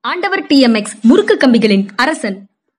ஆண்டவர் டிஎம்எக்ஸ் முறுக்கு கம்பிகளின் அரசன்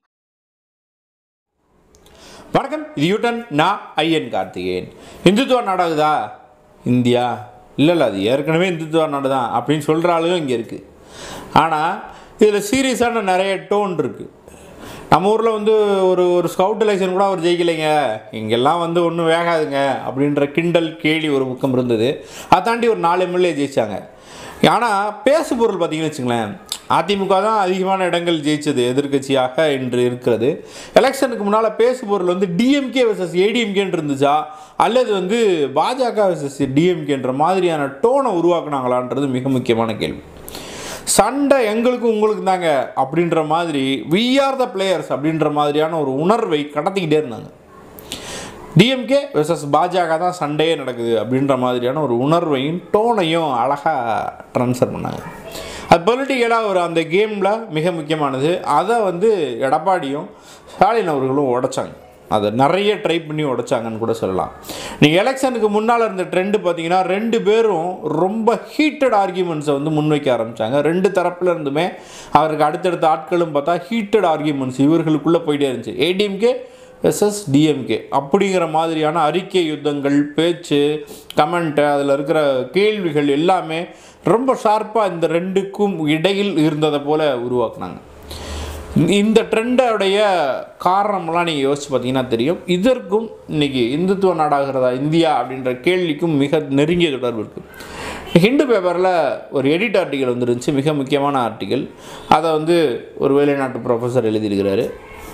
வணக்கம் இது யூட்டன் நான் ஐயன் கார்த்திகேயன் இந்துத்துவ நாடாகுதா இந்தியா இல்லை இல்லை அது ஏற்கனவே இந்துத்துவ நாடு தான் அப்படின்னு சொல்கிற ஆளுங்க இங்கே இருக்குது ஆனால் இதில் சீரியஸான நிறைய டோன் இருக்குது நம்ம ஊரில் வந்து ஒரு ஒரு ஸ்கவுட் எலெக்ஷன் கூட அவர் ஜெயிக்கலைங்க இங்கெல்லாம் வந்து ஒன்றும் வேகாதுங்க அப்படின்ற கிண்டல் கேலி ஒரு பக்கம் இருந்தது அதை தாண்டி ஒரு நாலு எம்எல்ஏ ஜெயிச்சாங்க ஆனால் பேசு பொருள் பார்த்தீங்கன்னு வச்சுங்களேன் அதிமுக தான் அதிகமான இடங்கள் ஜெயிச்சது எதிர்க்கட்சியாக இன்று இருக்கிறது எலெக்ஷனுக்கு முன்னால் பேசு பொருள் வந்து டிஎம்கே வர்சஸ் ஏடிஎம்கேன்னு இருந்துச்சா அல்லது வந்து பாஜக வர்சஸ் டிஎம்கேன்ற மாதிரியான டோனை உருவாக்குனாங்களான்றது மிக முக்கியமான கேள்வி சண்டை எங்களுக்கும் உங்களுக்கு தாங்க அப்படின்ற மாதிரி வி ஆர் த பிளேயர்ஸ் அப்படின்ற மாதிரியான ஒரு உணர்வை கடத்திக்கிட்டே இருந்தாங்க டிஎம்கே வெர்சஸ் பாஜக தான் சண்டையே நடக்குது அப்படின்ற மாதிரியான ஒரு உணர்வையும் டோனையும் அழகாக ட்ரான்ஸ்ஃபர் பண்ணாங்க அது பொலிட்டிக்கலாக ஒரு அந்த கேமில் மிக முக்கியமானது அதை வந்து எடப்பாடியும் ஸ்டாலின் அவர்களும் உடைச்சாங்க அதை நிறைய ட்ரை பண்ணி உடைச்சாங்கன்னு கூட சொல்லலாம் நீங்கள் எலெக்ஷனுக்கு முன்னால் இருந்த ட்ரெண்டு பார்த்தீங்கன்னா ரெண்டு பேரும் ரொம்ப ஹீட்டட் ஆர்கியூமெண்ட்ஸை வந்து முன்வைக்க ஆரம்பித்தாங்க ரெண்டு தரப்புல இருந்துமே அவருக்கு அடுத்தடுத்த ஆட்களும் பார்த்தா ஹீட்டட் ஆர்கியூமெண்ட்ஸ் இவர்களுக்குள்ளே போயிட்டே இருந்துச்சு ஏடிஎம்கே எஸ்எஸ் டிஎம்கே அப்படிங்கிற மாதிரியான அறிக்கை யுத்தங்கள் பேச்சு கமெண்ட்டு அதில் இருக்கிற கேள்விகள் எல்லாமே ரொம்ப ஷார்ப்பாக இந்த ரெண்டுக்கும் இடையில் இருந்ததை போல் உருவாக்குனாங்க இந்த ட்ரெண்டோடைய காரணம்லாம் நீங்கள் யோசிச்சு பார்த்தீங்கன்னா தெரியும் இதற்கும் இன்னைக்கு இந்துத்துவ நாடாகிறதா இந்தியா அப்படின்ற கேள்விக்கும் மிக நெருங்கிய தொடர்பு இருக்குது ஹிண்டு பேப்பரில் ஒரு எடிட் ஆர்டிக்கல் வந்துருந்துச்சு மிக முக்கியமான ஆர்டிக்கல் அதை வந்து ஒரு வெளிநாட்டு ப்ரொஃபஸர் எழுதியிருக்கிறாரு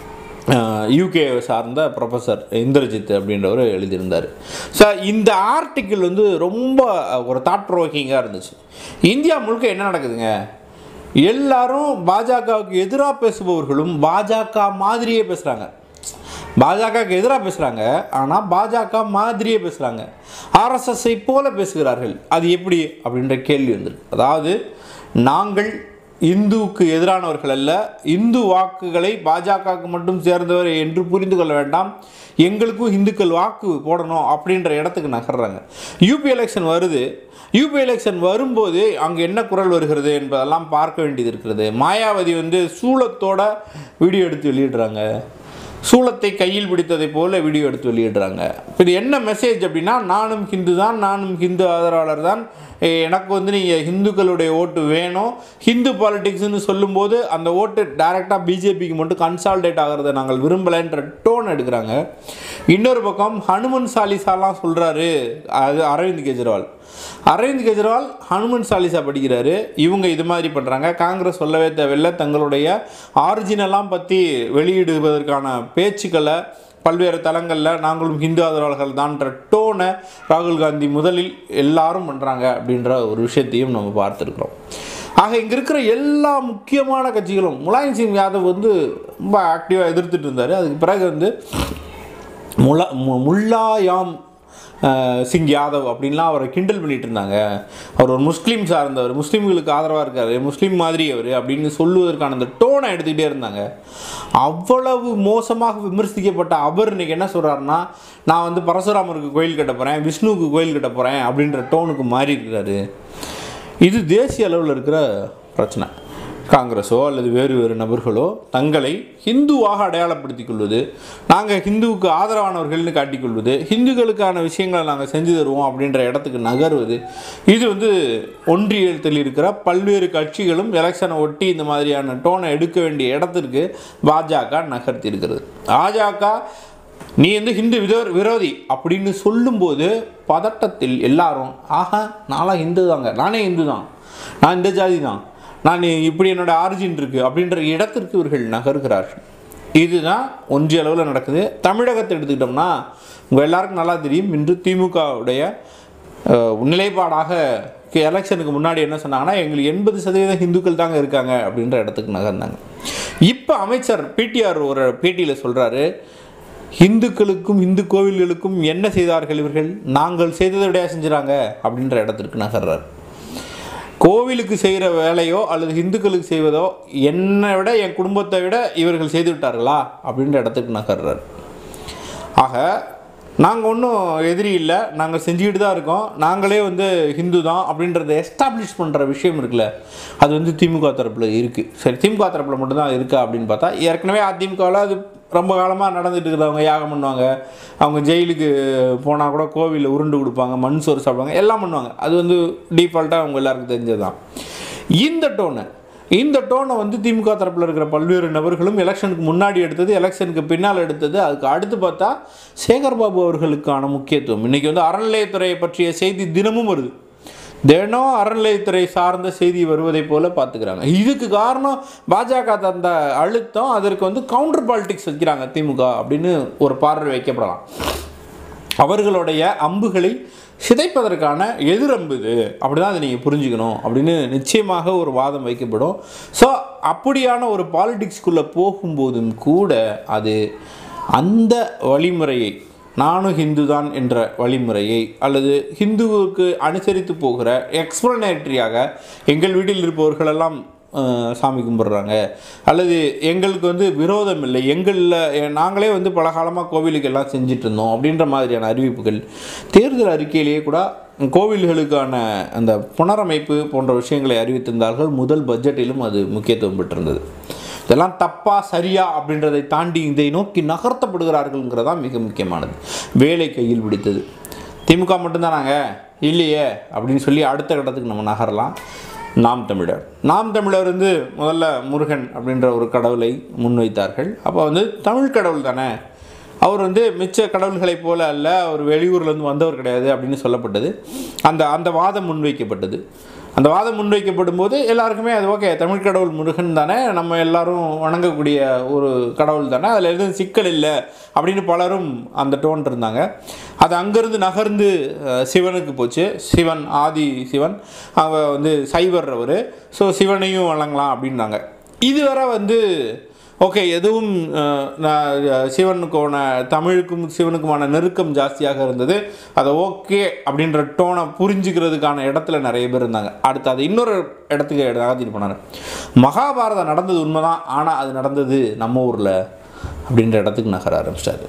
யூகே சார்ந்த ப்ரொஃபஸர் இந்திரஜித் அப்படின்றவர் எழுதியிருந்தார் ஸோ இந்த ஆர்டிக்கிள் வந்து ரொம்ப ஒரு தாட் ப்ரோக்கிங்காக இருந்துச்சு இந்தியா முழுக்க என்ன நடக்குதுங்க எல்லாரும் பாஜகவுக்கு எதிராக பேசுபவர்களும் பாஜக மாதிரியே பேசுகிறாங்க பாஜகவுக்கு எதிராக பேசுகிறாங்க ஆனால் பாஜக மாதிரியே பேசுகிறாங்க ஆர்எஸ்எஸ்ஐ போல பேசுகிறார்கள் அது எப்படி அப்படின்ற கேள்வி வந்துருக்கு அதாவது நாங்கள் இந்துவுக்கு எதிரானவர்கள் அல்ல இந்து வாக்குகளை பாஜகவுக்கு மட்டும் சேர்ந்தவர் என்று புரிந்து கொள்ள வேண்டாம் எங்களுக்கும் இந்துக்கள் வாக்கு போடணும் அப்படின்ற இடத்துக்கு நகர்றாங்க யூபி எலெக்ஷன் வருது யூபி எலெக்ஷன் வரும்போது அங்கே என்ன குரல் வருகிறது என்பதெல்லாம் பார்க்க வேண்டியது இருக்கிறது மாயாவதி வந்து சூளத்தோட வீடியோ எடுத்து வெளியிடுறாங்க சூளத்தை கையில் பிடித்ததை போல வீடியோ எடுத்து வெளியிடுறாங்க இப்போ இது என்ன மெசேஜ் அப்படின்னா நானும் ஹிந்து தான் நானும் ஹிந்து ஆதரவாளர் தான் எனக்கு வந்து நீங்கள் ஹிந்துக்களுடைய ஓட்டு வேணும் ஹிந்து பாலிடிக்ஸ்னு சொல்லும்போது அந்த ஓட்டு டைரெக்டாக பிஜேபிக்கு மட்டும் கன்சால்டேட் ஆகிறத நாங்கள் விரும்பலைன்ற டோன் எடுக்கிறாங்க இன்னொரு பக்கம் ஹனுமன் சாலிசாலாம் சொல்கிறாரு அது அரவிந்த் கெஜ்ரிவால் அரவிந்த் கெஜ்ரிவால் ஹனுமன் சாலிசா படிக்கிறாரு இவங்க இது மாதிரி பண்ணுறாங்க காங்கிரஸ் சொல்லவே தேவையில்லை தங்களுடைய ஆரிஜினலாம் பற்றி வெளியிடுவதற்கான பேச்சுக்களை பல்வேறு தளங்களில் நாங்களும் ஹிந்து ஆதரவாளர்கள் தான்ற டோனை ராகுல் காந்தி முதலில் எல்லாரும் பண்ணுறாங்க அப்படின்ற ஒரு விஷயத்தையும் நம்ம பார்த்துருக்குறோம் ஆக இங்கே இருக்கிற எல்லா முக்கியமான கட்சிகளும் முலாயம் சிங் யாதவ் வந்து ரொம்ப ஆக்டிவாக எதிர்த்துட்டு இருந்தார் அதுக்கு பிறகு வந்து முலா மு- முல்லாயாம் அஹ், சிங் யாதவ் அப்படின்லாம் அவரை கிண்டல் பண்ணிட்டு இருந்தாங்க அவர் ஒரு முஸ்லீம் சார்ந்தவர் முஸ்லீம்களுக்கு ஆதரவாக இருக்காரு முஸ்லீம் மாதிரி அவர் அப்படின்னு சொல்லுவதற்கான அந்த டோனை எடுத்துக்கிட்டே இருந்தாங்க அவ்வளவு மோசமாக விமர்சிக்கப்பட்ட அவர் இன்னைக்கு என்ன சொல்கிறாருன்னா நான் வந்து பரசுராமருக்கு கோயில் கட்ட போகிறேன் விஷ்ணுவுக்கு கோயில் கட்ட போகிறேன் அப்படின்ற டோனுக்கு மாறி இருக்கிறாரு இது தேசிய அளவில் இருக்கிற பிரச்சனை காங்கிரஸோ அல்லது வேறு வேறு நபர்களோ தங்களை ஹிந்துவாக அடையாளப்படுத்திக் கொள்வது நாங்கள் ஹிந்துவுக்கு ஆதரவானவர்கள்னு காட்டிக்கொள்வது ஹிந்துக்களுக்கான விஷயங்களை நாங்கள் செஞ்சு தருவோம் அப்படின்ற இடத்துக்கு நகர்வது இது வந்து ஒன்றியத்தில் இருக்கிற பல்வேறு கட்சிகளும் எலெக்ஷனை ஒட்டி இந்த மாதிரியான டோனை எடுக்க வேண்டிய இடத்திற்கு பாஜக நகர்த்தி இருக்கிறது பாஜக நீ வந்து ஹிந்து விதோ விரோதி அப்படின்னு சொல்லும்போது பதட்டத்தில் எல்லாரும் ஆஹா நான்லாம் ஹிந்து தாங்க நானே ஹிந்து தான் நான் இந்த ஜாதி தான் நான் இப்படி என்னோட ஆரிஜின் இருக்குது அப்படின்ற இடத்திற்கு இவர்கள் நகர்கிறார்கள் இதுதான் ஒன்றிய அளவில் நடக்குது தமிழகத்தை எடுத்துக்கிட்டோம்னா உங்கள் எல்லாருக்கும் நல்லா தெரியும் இன்று திமுகவுடைய அஹ், நிலைப்பாடாக எலெக்ஷனுக்கு முன்னாடி என்ன சொன்னாங்கன்னா எங்களுக்கு எண்பது சதவீதம் ஹிந்துக்கள் தாங்க இருக்காங்க அப்படின்ற இடத்துக்கு நகர்ந்தாங்க இப்போ அமைச்சர் பிடிஆர் ஒரு பேட்டியில் சொல்கிறாரு இந்துக்களுக்கும் இந்து கோவில்களுக்கும் என்ன செய்தார்கள் இவர்கள் நாங்கள் செய்ததை விட செஞ்சுறாங்க அப்படின்ற இடத்திற்கு நகர்றார் கோவிலுக்கு செய்கிற வேலையோ அல்லது இந்துக்களுக்கு செய்வதோ என்னை விட என் குடும்பத்தை விட இவர்கள் செய்து விட்டார்களா அப்படின்ற இடத்துக்கு நகர்றார் ஆக நாங்கள் ஒன்றும் எதிரி இல்லை நாங்கள் செஞ்சுக்கிட்டு தான் இருக்கோம் நாங்களே வந்து ஹிந்து தான் அப்படின்றத எஸ்டாப்ளிஷ் பண்ணுற விஷயம் இருக்குல்ல அது வந்து திமுக தரப்பில் இருக்குது சரி திமுக தரப்பில் மட்டும்தான் இருக்கா அப்படின்னு பார்த்தா ஏற்கனவே அதிமுகவில் அது ரொம்ப காலமாக நடந்துட்டு இருக்கிறவங்க யாகம் பண்ணுவாங்க அவங்க ஜெயிலுக்கு போனால் கூட கோவிலில் உருண்டு கொடுப்பாங்க மண் சோறு சாப்பிடுவாங்க எல்லாம் பண்ணுவாங்க அது வந்து டீஃபால்ட்டாக அவங்க எல்லாருக்கும் தெரிஞ்சது தான் இந்த டோனு இந்த டோனை வந்து திமுக தரப்பில் இருக்கிற பல்வேறு நபர்களும் எலெக்ஷனுக்கு முன்னாடி எடுத்தது எலெக்ஷனுக்கு பின்னால் எடுத்தது அதுக்கு அடுத்து பார்த்தா சேகர்பாபு அவர்களுக்கான முக்கியத்துவம் இன்றைக்கி வந்து அறநிலையத்துறையை பற்றிய செய்தி தினமும் வருது தினம் அறநிலையத்துறை சார்ந்த செய்தி வருவதை போல பார்த்துக்கிறாங்க இதுக்கு காரணம் பாஜக தந்த அழுத்தம் அதற்கு வந்து கவுண்டர் பாலிடிக்ஸ் வைக்கிறாங்க திமுக அப்படின்னு ஒரு பார்வை வைக்கப்படலாம் அவர்களுடைய அம்புகளை சிதைப்பதற்கான எதிரம்பு இது அப்படி தான் அதை நீங்கள் புரிஞ்சுக்கணும் அப்படின்னு நிச்சயமாக ஒரு வாதம் வைக்கப்படும் ஸோ அப்படியான ஒரு பாலிடிக்ஸ்குள்ளே போகும்போதும் கூட அது அந்த வழிமுறையை நானும் ஹிந்து தான் என்ற வழிமுறையை அல்லது ஹிந்துவுக்கு அனுசரித்து போகிற எக்ஸ்பிளனேட்டரியாக எங்கள் வீட்டில் இருப்பவர்களெல்லாம் அஹ், சாமி கும்பிட்றாங்க அல்லது எங்களுக்கு வந்து விரோதம் இல்லை எங்களில் நாங்களே வந்து பல காலமாக கோவிலுக்கு எல்லாம் செஞ்சுட்டு இருந்தோம் அப்படின்ற மாதிரியான அறிவிப்புகள் தேர்தல் அறிக்கையிலேயே கூட கோவில்களுக்கான அந்த புனரமைப்பு போன்ற விஷயங்களை அறிவித்திருந்தார்கள் முதல் பட்ஜெட்டிலும் அது முக்கியத்துவம் பெற்றிருந்தது இதெல்லாம் தப்பா சரியா அப்படின்றதை தாண்டி இதை நோக்கி நகர்த்தப்படுகிறார்கள்ங்கிறதான் மிக முக்கியமானது வேலை கையில் பிடித்தது திமுக மட்டும்தானாங்க இல்லையே அப்படின்னு சொல்லி அடுத்த கட்டத்துக்கு நம்ம நகரலாம் நாம் தமிழர் நாம் தமிழர் வந்து முதல்ல முருகன் அப்படின்ற ஒரு கடவுளை முன்வைத்தார்கள் அப்போ வந்து தமிழ் கடவுள் தானே அவர் வந்து மிச்ச கடவுள்களைப் போல அல்ல அவர் வெளியூர்லேருந்து வந்தவர் கிடையாது அப்படின்னு சொல்லப்பட்டது அந்த அந்த வாதம் முன்வைக்கப்பட்டது அந்த வாதம் முன்வைக்கப்படும் போது எல்லாருக்குமே அது ஓகே தமிழ் கடவுள் முருகன் தானே நம்ம எல்லாரும் வணங்கக்கூடிய ஒரு கடவுள் தானே அதில் எதுவும் சிக்கல் இல்லை அப்படின்னு பலரும் அந்த டோன் இருந்தாங்க அது அங்கேருந்து நகர்ந்து அஹ், சிவனுக்கு போச்சு சிவன் ஆதி சிவன் அவ வந்து சைவர் அவர் ஸோ சிவனையும் வணங்கலாம் அப்படின்னாங்க இதுவரை வந்து ஓகே எதுவும் அஹ், நான் சிவனுக்கான தமிழுக்கும் சிவனுக்குமான நெருக்கம் ஜாஸ்தியாக இருந்தது அதை ஓகே அப்படின்ற டோனை புரிஞ்சுக்கிறதுக்கான இடத்துல நிறைய பேர் இருந்தாங்க அடுத்து அது இன்னொரு இடத்துக்கு நகர்த்திட்டு போனார் மகாபாரதம் நடந்தது உண்மைதான் ஆனால் அது நடந்தது நம்ம ஊரில் அப்படின்ற இடத்துக்கு நகர ஆரம்பிச்சிட்டாரு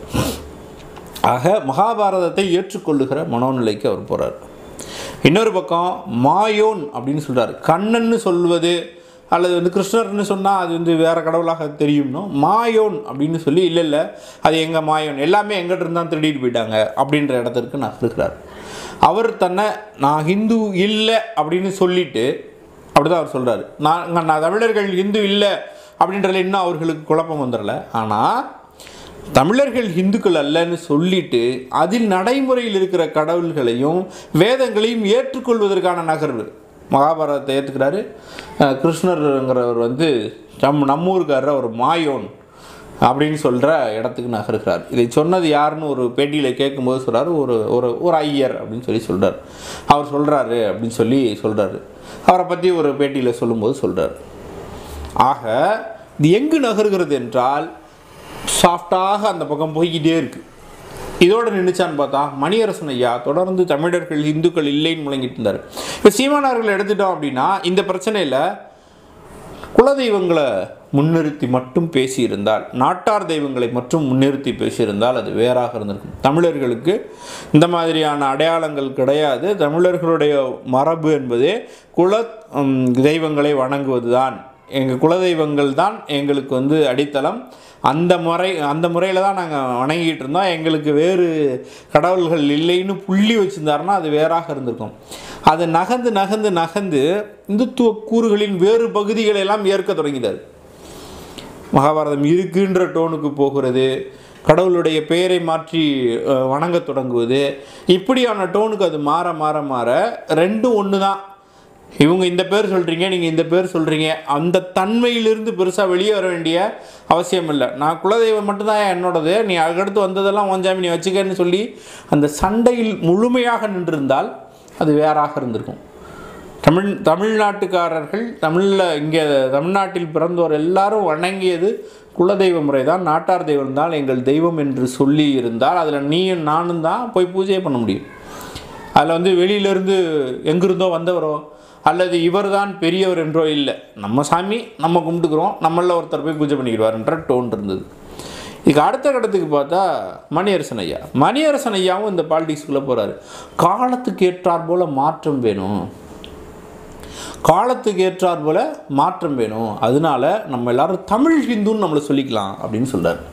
ஆக மகாபாரதத்தை ஏற்றுக்கொள்ளுகிற மனோநிலைக்கு அவர் போகிறார் இன்னொரு பக்கம் மாயோன் அப்படின்னு சொல்றாரு கண்ணன்னு சொல்வது அல்லது வந்து கிருஷ்ணர்னு சொன்னால் அது வந்து வேற கடவுளாக தெரியும்னோ மாயோன் அப்படின்னு சொல்லி இல்லை இல்லை அது எங்கள் மாயோன் எல்லாமே எங்கிட்ட இருந்தான் திருடிட்டு போயிட்டாங்க அப்படின்ற இடத்திற்கு நகருகிறார் அவர் தன்னை நான் ஹிந்து இல்லை அப்படின்னு சொல்லிட்டு அப்படிதான் அவர் சொல்றாரு நான் நான் தமிழர்கள் ஹிந்து இல்லை அப்படின்றதுல இன்னும் அவர்களுக்கு குழப்பம் வந்துடல ஆனால் தமிழர்கள் இந்துக்கள் அல்லன்னு சொல்லிட்டு அதில் நடைமுறையில் இருக்கிற கடவுள்களையும் வேதங்களையும் ஏற்றுக்கொள்வதற்கான நகர்வு மகாபாரதத்தை ஏற்றுக்கிறாரு அஹ் கிருஷ்ணருங்கிறவர் வந்து நம் நம்ம ஊருக்காரர் ஒரு மாயோன் அப்படின்னு சொல்கிற இடத்துக்கு நகருகிறார் இதை சொன்னது யாருன்னு ஒரு பேட்டியில் கேட்கும்போது சொல்கிறாரு ஒரு ஒரு ஒரு ஐயர் அப்படின்னு சொல்லி சொல்கிறார் அவர் சொல்கிறாரு அப்படின்னு சொல்லி சொல்கிறாரு அவரை பற்றி ஒரு பேட்டியில் சொல்லும்போது சொல்கிறார் ஆக இது எங்கு நகருகிறது என்றால் சாஃப்டாக அந்த பக்கம் போய்கிட்டே இருக்கு இதோட நின்றுச்சான்னு பார்த்தா மணியரசன் ஐயா தொடர்ந்து தமிழர்கள் இந்துக்கள் இல்லைன்னு முழங்கிட்டு இருந்தார் இப்போ சீமானவர்கள் எடுத்துட்டோம் அப்படின்னா இந்த பிரச்சனையில் குலதெய்வங்களை முன்னிறுத்தி மட்டும் பேசியிருந்தால் நாட்டார் தெய்வங்களை மட்டும் முன்னிறுத்தி பேசியிருந்தால் அது வேறாக இருந்திருக்கும் தமிழர்களுக்கு இந்த மாதிரியான அடையாளங்கள் கிடையாது தமிழர்களுடைய மரபு என்பதே குல ம், தெய்வங்களை வணங்குவது தான் எங்கள் குலதெய்வங்கள் தான் எங்களுக்கு வந்து அடித்தளம் அந்த முறை அந்த முறையில் தான் நாங்கள் வணங்கிட்டு இருந்தோம் எங்களுக்கு வேறு கடவுள்கள் இல்லைன்னு புள்ளி வச்சுருந்தாருன்னா அது வேறாக இருந்திருக்கும் அது நகர்ந்து நகர்ந்து நகர்ந்து இந்துத்துவ கூறுகளின் வேறு பகுதிகளை எல்லாம் ஏற்க தொடங்கினார் மகாபாரதம் இருக்குன்ற டோனுக்கு போகிறது கடவுளுடைய பெயரை மாற்றி அஹ், வணங்கத் தொடங்குவது இப்படியான டோனுக்கு அது மாற மாற மாற ரெண்டும் ஒன்று தான் இவங்க இந்த பேர் சொல்கிறீங்க நீங்கள் இந்த பேர் சொல்கிறீங்க அந்த தன்மையிலிருந்து பெருசாக வெளியே வர வேண்டிய அவசியம் இல்லை நான் குலதெய்வம் மட்டும்தான் என்னோடது நீ அதுக்கடுத்து வந்ததெல்லாம் ஒஞ்சாமி நீ வச்சுக்கன்னு சொல்லி அந்த சண்டையில் முழுமையாக நின்றிருந்தால் அது வேறாக இருந்திருக்கும் தமிழ் தமிழ்நாட்டுக்காரர்கள் தமிழில் இங்கே தமிழ்நாட்டில் பிறந்தோர் எல்லாரும் வணங்கியது குலதெய்வ முறை தான் நாட்டார் தெய்வம் தான் எங்கள் தெய்வம் என்று சொல்லி இருந்தால் அதில் நீயும் நானும் தான் போய் பூஜையை பண்ண முடியும் அதில் வந்து வெளியிலேருந்து எங்கிருந்தோ வந்தவரோ அல்லது இவர்தான் பெரியவர் என்றோ இல்லை நம்ம சாமி நம்ம கும்பிட்டுக்கிறோம் நம்மள ஒருத்தர் போய் பூஜை பண்ணிக்கிடுவார்ன்ற டோன் இருந்தது இதுக்கு அடுத்த கட்டத்துக்கு பார்த்தா மணியரசன் ஐயா மணியரசன் ஐயாவும் இந்த பாலிடிக்ஸ்குள்ளே போகிறாரு காலத்துக்கு ஏற்றார் போல மாற்றம் வேணும் காலத்துக்கு ஏற்றார் போல மாற்றம் வேணும் அதனால நம்ம எல்லாரும் தமிழ் ஹிந்துன்னு நம்மளை சொல்லிக்கலாம் அப்படின்னு சொல்றாரு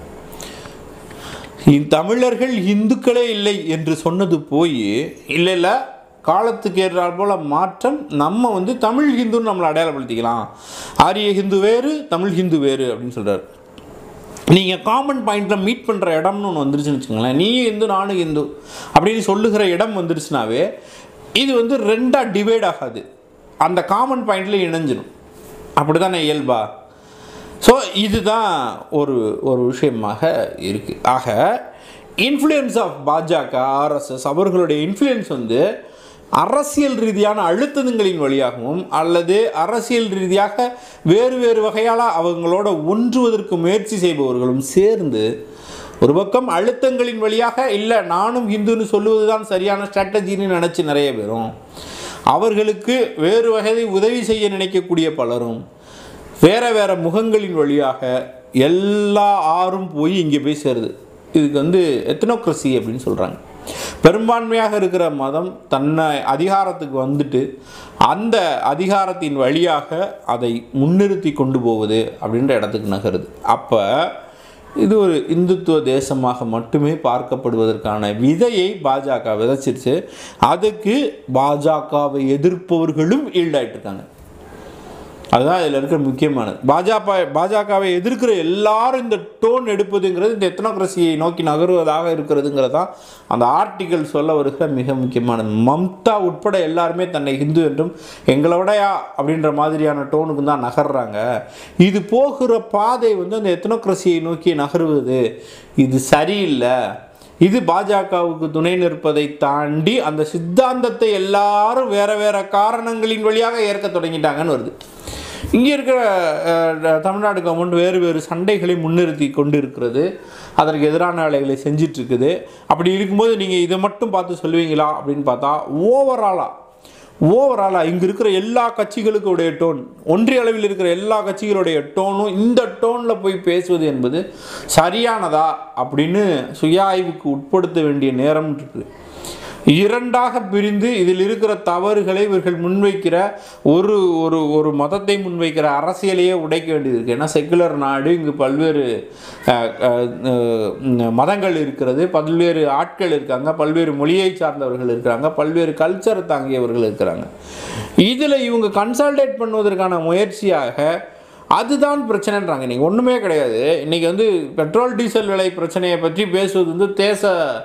தமிழர்கள் இந்துக்களே இல்லை என்று சொன்னது போய் இல்லை இல்லை காலத்துக்கு ஏற்றார் போல மாற்றம் நம்ம வந்து தமிழ் ஹிந்துன்னு நம்மளை அடையாளப்படுத்திக்கலாம் ஆரிய ஹிந்து வேறு தமிழ் ஹிந்து வேறு அப்படின்னு சொல்றாரு நீங்கள் காமன் பாயிண்டில் மீட் பண்ணுற இடம்னு ஒன்று வந்துருச்சுன்னு வச்சுக்கோங்களேன் நீ இந்து நானும் இந்து அப்படின்னு சொல்லுகிற இடம் வந்துருச்சுனாவே இது வந்து ரெண்டாக டிவைட் ஆகாது அந்த காமன் பாயிண்டில் இணைஞ்சிடும் அப்படி தானே இயல்பா ஸோ இதுதான் ஒரு ஒரு விஷயமாக இருக்குது ஆக இன்ஃப்ளூயன்ஸ் ஆஃப் பாஜக ஆர்எஸ்எஸ் அவர்களுடைய இன்ஃப்ளூயன்ஸ் வந்து அரசியல் ரீதியான அழுத்தங்களின் வழியாகவும் அல்லது அரசியல் ரீதியாக வேறு வேறு வகையால் அவங்களோட ஒன்றுவதற்கு முயற்சி செய்பவர்களும் சேர்ந்து ஒரு பக்கம் அழுத்தங்களின் வழியாக இல்லை நானும் இந்துன்னு சொல்லுவது தான் சரியான ஸ்ட்ராட்டஜின்னு நினச்சி நிறைய பேரும் அவர்களுக்கு வேறு வகையை உதவி செய்ய நினைக்கக்கூடிய பலரும் வேற வேற முகங்களின் வழியாக எல்லா ஆறும் போய் இங்கே போய் சேருது இதுக்கு வந்து எத்தனோக்ரஸி அப்படின்னு சொல்கிறாங்க பெரும்பான்மையாக இருக்கிற மதம் தன்னை அதிகாரத்துக்கு வந்துட்டு அந்த அதிகாரத்தின் வழியாக அதை முன்னிறுத்தி கொண்டு போவது அப்படின்ற இடத்துக்கு நகருது அப்போ இது ஒரு இந்துத்துவ தேசமாக மட்டுமே பார்க்கப்படுவதற்கான விதையை பாஜக விதைச்சிருச்சு அதுக்கு பாஜகவை எதிர்ப்பவர்களும் ஈல்டாயிட்டு இருக்காங்க அதுதான் இதில் இருக்கிற முக்கியமானது பாஜக பாஜகவை எதிர்க்கிற எல்லாரும் இந்த டோன் எடுப்பதுங்கிறது இந்த எத்தனோக்ரஸியை நோக்கி நகருவதாக இருக்கிறதுங்கிறது தான் அந்த ஆர்டிகல் சொல்ல வருகிற மிக முக்கியமானது மம்தா உட்பட எல்லாருமே தன்னை ஹிந்து என்றும் எங்களோடயா அப்படின்ற மாதிரியான டோனுக்கு தான் நகர்றாங்க இது போகிற பாதை வந்து அந்த எத்தனோக்ரஸியை நோக்கி நகருவது இது சரியில்லை இது பாஜகவுக்கு துணை நிற்பதை தாண்டி அந்த சித்தாந்தத்தை எல்லாரும் வேற வேற காரணங்களின் வழியாக ஏற்க தொடங்கிட்டாங்கன்னு வருது இங்கே இருக்கிற அஹ், தமிழ்நாடு கவர்மெண்ட் வேறு வேறு சண்டைகளை முன்னிறுத்தி கொண்டு இருக்கிறது அதற்கு எதிரான வேலைகளை செஞ்சிட்டு இருக்குது அப்படி இருக்கும்போது நீங்கள் இதை மட்டும் பார்த்து சொல்லுவீங்களா அப்படின்னு பார்த்தா ஓவராலாக ஓவராலாக இங்கே இருக்கிற எல்லா கட்சிகளுக்குடைய டோன் ஒன்றிய அளவில் இருக்கிற எல்லா கட்சிகளுடைய டோனும் இந்த டோனில் போய் பேசுவது என்பது சரியானதா அப்படின்னு சுய ஆய்வுக்கு உட்படுத்த வேண்டிய நேரம் இருக்குது இரண்டாக பிரிந்து இதில் இருக்கிற தவறுகளை இவர்கள் முன்வைக்கிற ஒரு ஒரு ஒரு மதத்தை முன்வைக்கிற அரசியலையே உடைக்க வேண்டியது இருக்குது ஏன்னா செக்குலர் நாடு இங்கு பல்வேறு அஹ், அஹ், அஹ், மதங்கள் இருக்கிறது பல்வேறு ஆட்கள் இருக்காங்க பல்வேறு மொழியை சார்ந்தவர்கள் இருக்கிறாங்க பல்வேறு கல்ச்சரை தாங்கியவர்கள் இருக்கிறாங்க இதில் இவங்க கன்சால்டேட் பண்ணுவதற்கான முயற்சியாக அதுதான் பிரச்சனைன்றாங்க நீங்கள் ஒன்றுமே கிடையாது இன்றைக்கி வந்து பெட்ரோல் டீசல் விலை பிரச்சனையை பற்றி பேசுவது வந்து தேச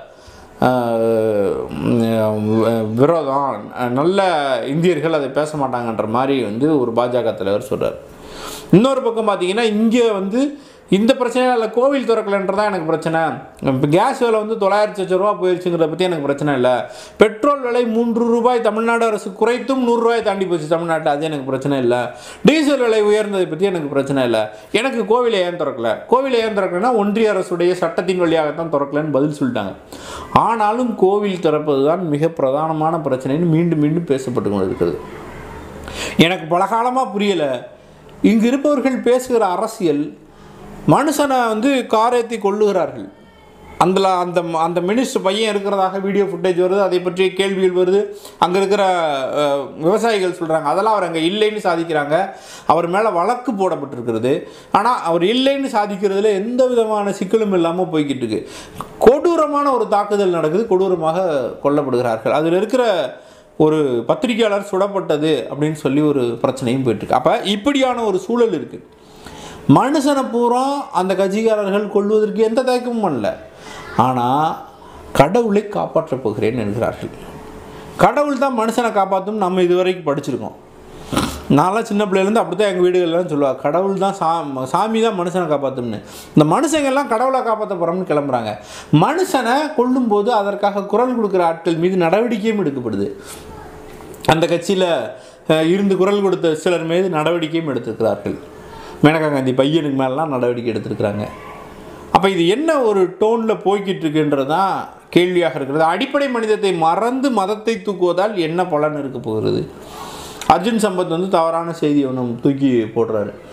ஆஹ் விரோதம் நல்ல இந்தியர்கள் அதை பேச மாட்டாங்கன்ற மாதிரி வந்து ஒரு பாஜக தலைவர் சொல்கிறார் இன்னொரு பக்கம் பார்த்தீங்கன்னா இங்கே வந்து இந்த பிரச்சனையால் கோவில் திறக்கலைன்றதான் எனக்கு பிரச்சனை இப்போ கேஸ் விலை வந்து தொள்ளாயிரத்தி லட்சம் ரூபா போயிடுச்சுங்கிறத பற்றி எனக்கு பிரச்சனை இல்லை பெட்ரோல் விலை மூன்று ரூபாய் தமிழ்நாடு அரசு குறைத்தும் நூறுரூவாய் தாண்டி போச்சு தமிழ்நாட்டில் அது எனக்கு பிரச்சனை இல்லை டீசல் விலை உயர்ந்ததை பற்றி எனக்கு பிரச்சனை இல்லை எனக்கு கோவிலை ஏன் திறக்கல கோவிலை ஏன் திறக்கலைன்னா ஒன்றிய அரசுடைய சட்டத்தின் வழியாகத்தான் திறக்கலன்னு பதில் சொல்லிட்டாங்க ஆனாலும் கோவில் திறப்பது தான் மிக பிரதானமான பிரச்சனைன்னு மீண்டும் மீண்டும் பேசப்பட்டு கொண்டிருக்கிறது எனக்கு பல காலமாக புரியலை இங்கு இருப்பவர்கள் பேசுகிற அரசியல் மனுஷனை வந்து காரேத்தி கொள்ளுகிறார்கள் அந்த அந்த அந்த மினிஸ்டர் பையன் இருக்கிறதாக வீடியோ ஃபுட்டேஜ் வருது அதை பற்றிய கேள்விகள் வருது அங்கே இருக்கிற அஹ், விவசாயிகள் சொல்கிறாங்க அதெல்லாம் அவர் அங்கே இல்லைன்னு சாதிக்கிறாங்க அவர் மேலே வழக்கு போடப்பட்டிருக்கிறது ஆனால் அவர் இல்லைன்னு சாதிக்கிறதுல எந்த விதமான சிக்கலும் இல்லாமல் போய்கிட்டு இருக்கு கொடூரமான ஒரு தாக்குதல் நடக்குது கொடூரமாக கொல்லப்படுகிறார்கள் அதில் இருக்கிற ஒரு பத்திரிகையாளர் சுடப்பட்டது அப்படின்னு சொல்லி ஒரு பிரச்சனையும் போயிட்டுருக்கு அப்போ இப்படியான ஒரு சூழல் இருக்குது மனுஷனை பூரா அந்த கட்சிக்காரர்கள் கொள்வதற்கு எந்த தயக்கமும் பண்ணல ஆனால் கடவுளை காப்பாற்றப் போகிறேன் என்கிறார்கள் கடவுள் தான் மனுஷனை காப்பாற்றும் நம்ம இதுவரைக்கும் படிச்சிருக்கோம் நான்லாம் சின்ன பிள்ளையிலேருந்து அப்படி தான் எங்கள் வீடுகள்லாம் சொல்லுவாங்க கடவுள் தான் சா சாமி தான் மனுஷனை காப்பாற்றும்னு இந்த மனுஷங்கள்லாம் கடவுளை காப்பாற்ற போகிறோம்னு கிளம்புறாங்க மனுஷனை கொல்லும்போது அதற்காக குரல் கொடுக்குற ஆட்கள் மீது நடவடிக்கையும் எடுக்கப்படுது அந்த கட்சியில் இருந்து குரல் கொடுத்த சிலர் மீது நடவடிக்கையும் எடுத்திருக்கிறார்கள் மேனகா காந்தி பையனுக்கு மேலாம் நடவடிக்கை எடுத்திருக்கிறாங்க அப்போ இது என்ன ஒரு டோனில் போய்கிட்டு இருக்குன்றது தான் கேள்வியாக இருக்கிறது அடிப்படை மனிதத்தை மறந்து மதத்தை தூக்குவதால் என்ன பலன் இருக்க போகிறது அர்ஜுன் சம்பத் வந்து தவறான செய்தி ஒன்று தூக்கி போடுறாரு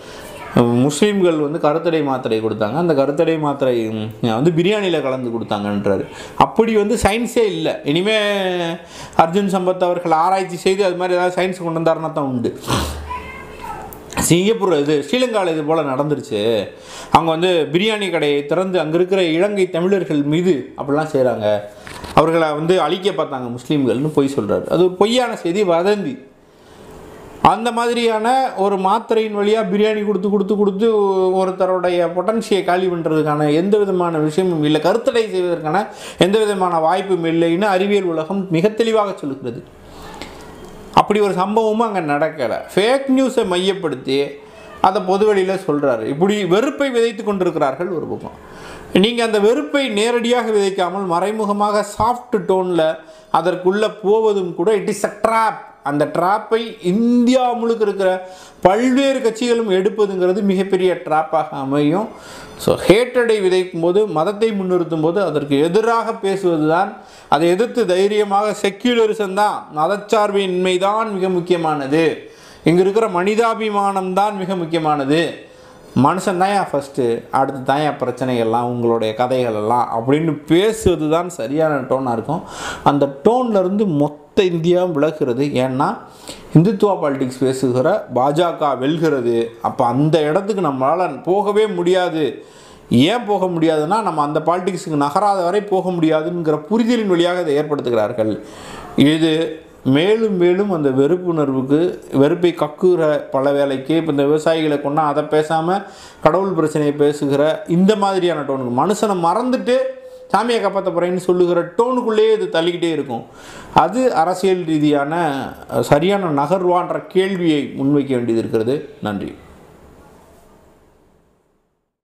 முஸ்லீம்கள் வந்து கருத்தடை மாத்திரை கொடுத்தாங்க அந்த கருத்தடை மாத்திரை ம், வந்து பிரியாணியில் கலந்து கொடுத்தாங்கன்றாரு அப்படி வந்து சயின்ஸே இல்லை இனிமே அர்ஜுன் சம்பத் அவர்கள் ஆராய்ச்சி செய்து அது மாதிரி ஏதாவது சயின்ஸ் கொண்டு வந்தாருன்னா தான் உண்டு சிங்கப்பூர் இது ஸ்ரீலங்காவில் இது போல் நடந்துருச்சு அவங்க வந்து பிரியாணி கடையை திறந்து அங்கே இருக்கிற இலங்கை தமிழர்கள் மீது அப்படிலாம் செய்கிறாங்க அவர்களை வந்து அழிக்க பார்த்தாங்க முஸ்லீம்கள்னு பொய் சொல்கிறாரு அது ஒரு பொய்யான செய்தி வதந்தி அந்த மாதிரியான ஒரு மாத்திரையின் வழியாக பிரியாணி கொடுத்து கொடுத்து கொடுத்து ஒருத்தருடைய பொட்டன்ஷியை காலி பண்ணுறதுக்கான எந்த விதமான விஷயமும் இல்லை கருத்தடை செய்வதற்கான எந்த விதமான வாய்ப்பும் இல்லைன்னு அறிவியல் உலகம் மிக தெளிவாக சொல்லுகிறது அப்படி ஒரு சம்பவமும் அங்கே நடக்கலை ஃபேக் நியூஸை மையப்படுத்தி அதை பொதுவெளியில் சொல்கிறாரு இப்படி வெறுப்பை விதைத்து கொண்டிருக்கிறார்கள் ஒரு பக்கம் நீங்கள் அந்த வெறுப்பை நேரடியாக விதைக்காமல் மறைமுகமாக சாஃப்ட் டோனில் அதற்குள்ளே போவதும் கூட இட் இஸ் அ ட்ராப் அந்த ட்ராப்பை இந்தியா முழுக்க இருக்கிற பல்வேறு கட்சிகளும் எடுப்பதுங்கிறது மிகப்பெரிய ட்ராப்பாக அமையும் ஸோ ஹேட்டடை விதைக்கும் போது மதத்தை முன்னிறுத்தும் போது அதற்கு எதிராக பேசுவது தான் அதை எதிர்த்து தைரியமாக செக்யூலரிசம் தான் மதச்சார்பின்மை தான் மிக முக்கியமானது இங்கே இருக்கிற மனிதாபிமானம் தான் மிக முக்கியமானது மனுஷன் தான் ஏன் ஃபஸ்ட்டு அடுத்து தான் ஏன் பிரச்சனைகள்லாம் உங்களுடைய கதைகள் எல்லாம் அப்படின்னு பேசுவது தான் சரியான டோனாக இருக்கும் அந்த டோன்லேருந்து மொத்த இந்தியாவும் விலகுறது ஏன்னா இந்துத்துவா பாலிடிக்ஸ் பேசுகிற பாஜக வெல்கிறது அப்போ அந்த இடத்துக்கு நம்மளால் போகவே முடியாது ஏன் போக முடியாதுன்னா நம்ம அந்த பாலிடிக்ஸுக்கு நகராத வரை போக முடியாதுங்கிற புரிதலின் வழியாக இதை ஏற்படுத்துகிறார்கள் இது மேலும் மேலும் அந்த வெறுப்புணர்வுக்கு வெறுப்பை கக்குகிற பல வேலைக்கு இப்போ இந்த விவசாயிகளை கொண்டா அதை பேசாமல் கடவுள் பிரச்சனையை பேசுகிற இந்த மாதிரியான டோனுக்கு மனுஷனை மறந்துட்டு சாமியை காப்பாற்ற போகிறேன்னு சொல்லுகிற டோனுக்குள்ளேயே இது தள்ளிக்கிட்டே இருக்கும் அது அரசியல் ரீதியான சரியான நகர்வான்ற கேள்வியை முன்வைக்க வேண்டியது இருக்கிறது நன்றி